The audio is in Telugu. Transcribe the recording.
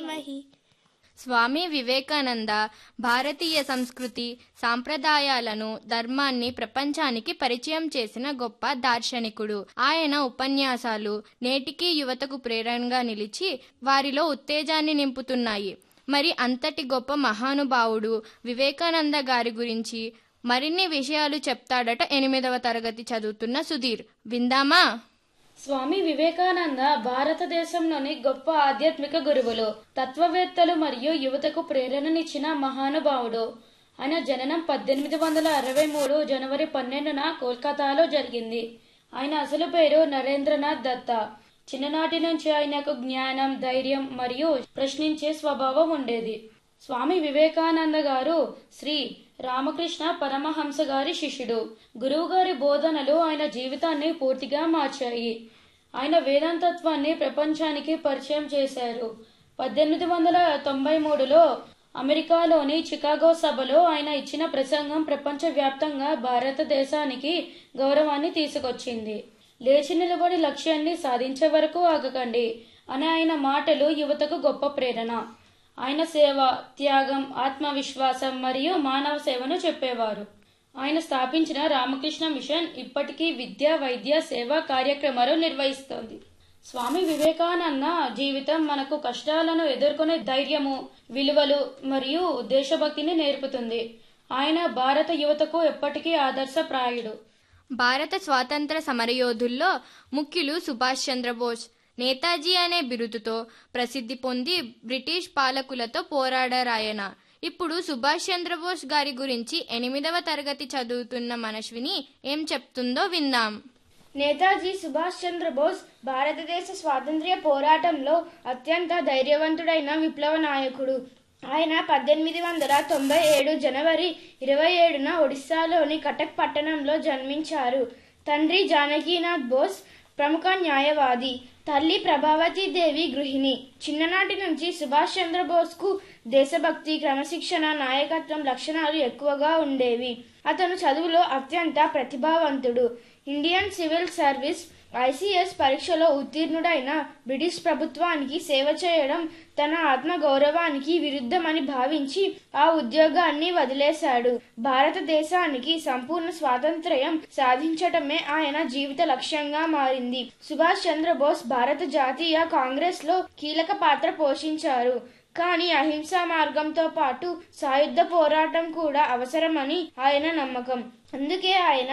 धीमहि స్వామి వివేకానంద భారతీయ సంస్కృతి సాంప్రదాయాలను ధర్మాన్ని ప్రపంచానికి పరిచయం చేసిన గొప్ప దార్శనికుడు ఆయన ఉపన్యాసాలు నేటికీ యువతకు ప్రేరణగా నిలిచి వారిలో ఉత్తేజాన్ని నింపుతున్నాయి మరి అంతటి గొప్ప మహానుభావుడు వివేకానంద గారి గురించి మరిన్ని విషయాలు చెప్తాడట ఎనిమిదవ తరగతి చదువుతున్న సుధీర్ విందామా స్వామి వివేకానంద భారతదేశంలోని గొప్ప ఆధ్యాత్మిక గురువులు తత్వవేత్తలు మరియు యువతకు ప్రేరణనిచ్చిన మహానుభావుడు ఆయన జననం పద్దెనిమిది వందల అరవై మూడు జనవరి పన్నెండున కోల్కతాలో జరిగింది ఆయన అసలు పేరు నరేంద్రనాథ్ దత్త చిన్ననాటి నుంచి ఆయనకు జ్ఞానం ధైర్యం మరియు ప్రశ్నించే స్వభావం ఉండేది స్వామి వివేకానంద గారు శ్రీ రామకృష్ణ పరమహంస గారి శిష్యుడు గురువు గారి బోధనలు ఆయన జీవితాన్ని పూర్తిగా మార్చాయి ఆయన వేదాంతత్వాన్ని ప్రపంచానికి పరిచయం చేశారు పద్దెనిమిది వందల తొంభై మూడులో అమెరికాలోని చికాగో సభలో ఆయన ఇచ్చిన ప్రసంగం ప్రపంచవ్యాప్తంగా భారతదేశానికి గౌరవాన్ని తీసుకొచ్చింది లేచి నిలబడి లక్ష్యాన్ని సాధించే వరకు ఆగకండి అనే ఆయన మాటలు యువతకు గొప్ప ప్రేరణ ఆయన సేవ త్యాగం ఆత్మవిశ్వాసం మరియు మానవ సేవను చెప్పేవారు ఆయన స్థాపించిన రామకృష్ణ మిషన్ ఇప్పటికీ విద్య వైద్య సేవా కార్యక్రమాలు నిర్వహిస్తోంది స్వామి వివేకానంద జీవితం మనకు కష్టాలను ఎదుర్కొనే ధైర్యము విలువలు మరియు దేశభక్తిని నేర్పుతుంది ఆయన భారత యువతకు ఎప్పటికీ ఆదర్శప్రాయుడు భారత స్వాతంత్ర సమరయోధుల్లో ముఖ్యులు సుభాష్ చంద్రబోస్ నేతాజీ అనే బిరుదుతో ప్రసిద్ధి పొంది బ్రిటిష్ పాలకులతో పోరాడారాయన ఇప్పుడు సుభాష్ చంద్రబోస్ గారి గురించి ఎనిమిదవ తరగతి చదువుతున్న మనశ్విని ఏం చెప్తుందో విందాం నేతాజీ సుభాష్ చంద్రబోస్ భారతదేశ స్వాతంత్ర్య పోరాటంలో అత్యంత ధైర్యవంతుడైన విప్లవ నాయకుడు ఆయన పద్దెనిమిది వందల తొంభై ఏడు జనవరి ఇరవై ఏడున ఒడిశాలోని కటక్ పట్టణంలో జన్మించారు తండ్రి జానకీనాథ్ బోస్ ప్రముఖ న్యాయవాది తల్లి ప్రభావతి దేవి గృహిణి చిన్ననాటి నుంచి సుభాష్ చంద్రబోస్ కు దేశభక్తి క్రమశిక్షణ నాయకత్వం లక్షణాలు ఎక్కువగా ఉండేవి అతను చదువులో అత్యంత ప్రతిభావంతుడు ఇండియన్ సివిల్ సర్వీస్ ఐసీఎస్ పరీక్షలో ఉత్తీర్ణుడైన బ్రిటిష్ ప్రభుత్వానికి సేవ చేయడం తన ఆత్మ గౌరవానికి విరుద్ధమని భావించి ఆ ఉద్యోగాన్ని వదిలేశాడు భారతదేశానికి సంపూర్ణ స్వాతంత్ర్యం సాధించటమే ఆయన జీవిత లక్ష్యంగా మారింది సుభాష్ చంద్రబోస్ భారత జాతీయ కాంగ్రెస్ లో కీలక పాత్ర పోషించారు కానీ అహింసా మార్గంతో పాటు సాయుధ పోరాటం కూడా అవసరమని ఆయన నమ్మకం అందుకే ఆయన